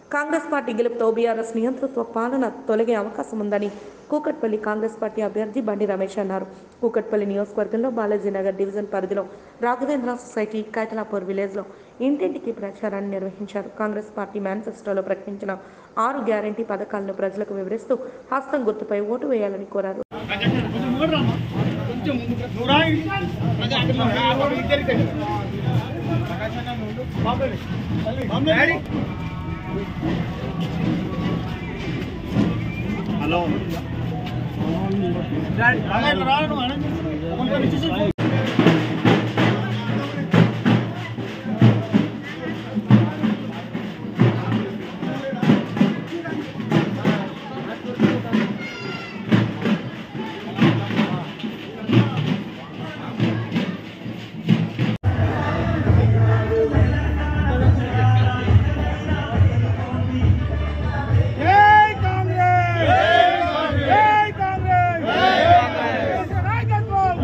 Congress party గెలుపుతో BRS నియంతృత్వ పాలన తొలగే అవకాశం ఉందని కూకట్పల్లి కాంగ్రెస్ పార్టీ అభ్యర్థి బండి రమేష్ అన్నారు కూకట్పల్లి నియోజకవర్గంలో బాలాజీనగర్ డివిజన్ పరిధిలో రాఘవేంద్ర సొసైటీ కైతలాపూర్ విలేజ్లో ఇంటింటికి ప్రచారాన్ని నిర్వహించారు కాంగ్రెస్ పార్టీ మేనిఫెస్టోలో ప్రకటించిన ఆరు గ్యారంటీ పథకాలను ప్రజలకు వివరిస్తూ హస్తం గుర్తుపై ఓటు వేయాలని కోరారు హలో జై కాంగ్రెస్ జై కాంగ్రెస్ నాయకత్వం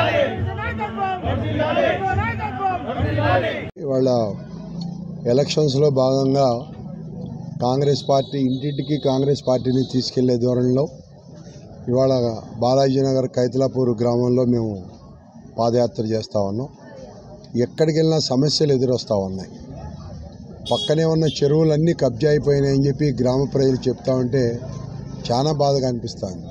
నాయకత్వం నాయకత్వం ఇవాళ ఎలక్షన్స్లో భాగంగా కాంగ్రెస్ పార్టీ ఇంటింటికి కాంగ్రెస్ పార్టీని తీసుకెళ్లే ధోరణిలో ఇవాళ బాలాజీనగర్ కైతలాపూర్ గ్రామంలో మేము పాదయాత్ర చేస్తూ ఉన్నాం ఎక్కడికి వెళ్ళినా సమస్యలు ఎదురొస్తూ ఉన్నాయి పక్కనే ఉన్న చెరువులన్నీ కబ్జా అయిపోయినాయని చెప్పి గ్రామ ప్రజలు చెప్తా ఉంటే చాలా బాధగా అనిపిస్తుంది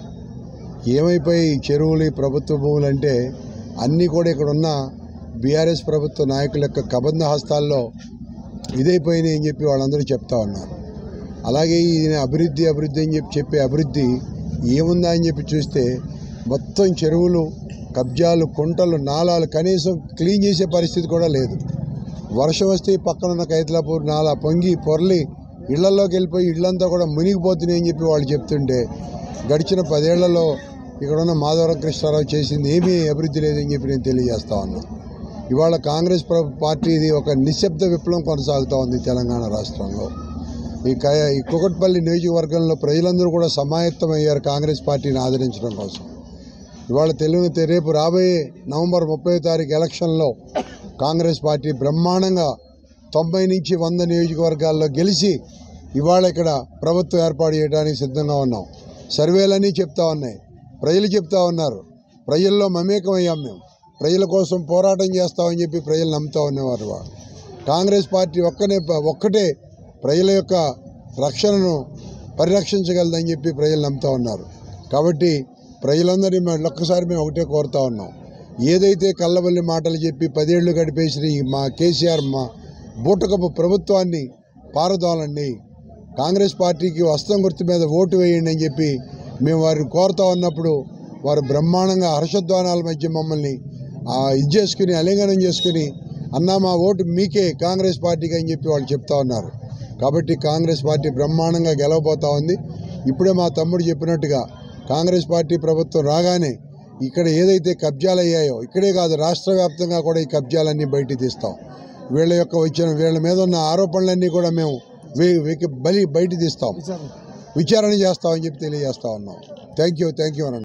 ఏమైపోయి ఈ చెరువులు ఈ ప్రభుత్వ భూములు అంటే అన్నీ కూడా ఇక్కడ ఉన్న బీఆర్ఎస్ ప్రభుత్వ నాయకుల యొక్క కబంధ హస్తాల్లో ఇదైపోయినాయి అని చెప్పి వాళ్ళందరూ చెప్తా ఉన్నారు అలాగే ఈయన అభివృద్ధి అభివృద్ధి అని చెప్పి చెప్పే అభివృద్ధి ఏముందా అని చెప్పి చూస్తే మొత్తం చెరువులు కబ్జాలు కుంటలు నాలాలు కనీసం క్లీన్ చేసే పరిస్థితి కూడా లేదు వర్షం వస్తే ఈ పక్కన ఉన్న కైతలాపూర్ నాలా పొంగి పొర్లి ఇళ్లలోకి వెళ్ళిపోయి ఇళ్ళంతా కూడా మునిగిపోతున్నాయి అని చెప్పి వాళ్ళు చెప్తుంటే గడిచిన పదేళ్లలో ఇక్కడ ఉన్న మాధవరం కృష్ణారావు చేసింది ఏమీ అభివృద్ధి లేదని చెప్పి నేను తెలియజేస్తా ఉన్నా ఇవాళ కాంగ్రెస్ ప్ర- పార్టీది ఒక నిశ్శబ్ద విప్లవం కొనసాగుతూ ఉంది తెలంగాణ రాష్ట్రంలో ఈ క ఈ కుకట్పల్లి నియోజకవర్గంలో ప్రజలందరూ కూడా సమాయత్తమయ్యారు కాంగ్రెస్ పార్టీని ఆదరించడం కోసం ఇవాళ తెలుగు రేపు రాబోయే నవంబర్ ముప్పై తారీఖు ఎలక్షన్లో కాంగ్రెస్ పార్టీ బ్రహ్మాండంగా తొంభై నుంచి వంద నియోజకవర్గాల్లో గెలిచి ఇవాళ ఇక్కడ ప్రభుత్వం ఏర్పాటు చేయడానికి సిద్ధంగా ఉన్నాం సర్వేలన్నీ చెప్తా ఉన్నాయి ప్రజలు చెప్తా ఉన్నారు ప్రజల్లో మమేకమయ్యాం మేము ప్రజల కోసం పోరాటం చేస్తామని చెప్పి ప్రజలు నమ్ముతా ఉన్నవారు వాళ్ళు కాంగ్రెస్ పార్టీ ఒక్కనే ఒక్కటే ప్రజల యొక్క రక్షణను పరిరక్షించగలదని చెప్పి ప్రజలు నమ్ముతా ఉన్నారు కాబట్టి ప్రజలందరినీ మేము ఒక్కసారి మేము ఒకటే కోరుతా ఉన్నాం ఏదైతే కళ్ళబల్లి మాటలు చెప్పి పదేళ్లు గడిపేసిన ఈ మా కేసీఆర్ మా బూటకపు ప్రభుత్వాన్ని పారదోలండి కాంగ్రెస్ పార్టీకి వస్త్రం గుర్తు మీద ఓటు వేయండి అని చెప్పి మేము వారిని కోరుతా ఉన్నప్పుడు వారు బ్రహ్మాండంగా హర్షధ్వానాల మధ్య మమ్మల్ని ఆ, ఇది చేసుకుని అలింగనం చేసుకుని అన్నా మా ఓటు మీకే కాంగ్రెస్ పార్టీకి అని చెప్పి వాళ్ళు చెప్తా ఉన్నారు కాబట్టి కాంగ్రెస్ పార్టీ బ్రహ్మాండంగా గెలవబోతా ఉంది ఇప్పుడే మా తమ్ముడు చెప్పినట్టుగా కాంగ్రెస్ పార్టీ ప్రభుత్వం రాగానే ఇక్కడ ఏదైతే కబ్జాలు అయ్యాయో ఇక్కడే కాదు రాష్ట్ర వ్యాప్తంగా కూడా ఈ కబ్జాలన్నీ బయటికి తీస్తాం వీళ్ళ యొక్క వచ్చిన వీళ్ళ మీద ఉన్న ఆరోపణలన్నీ కూడా మేము వే- వెకి- బలి బయట తీస్తాం విచారణ చేస్తామని చెప్పి తెలియజేస్తా ఉన్నాం థ్యాంక్ యూ థ్యాంక్ యూ అన్న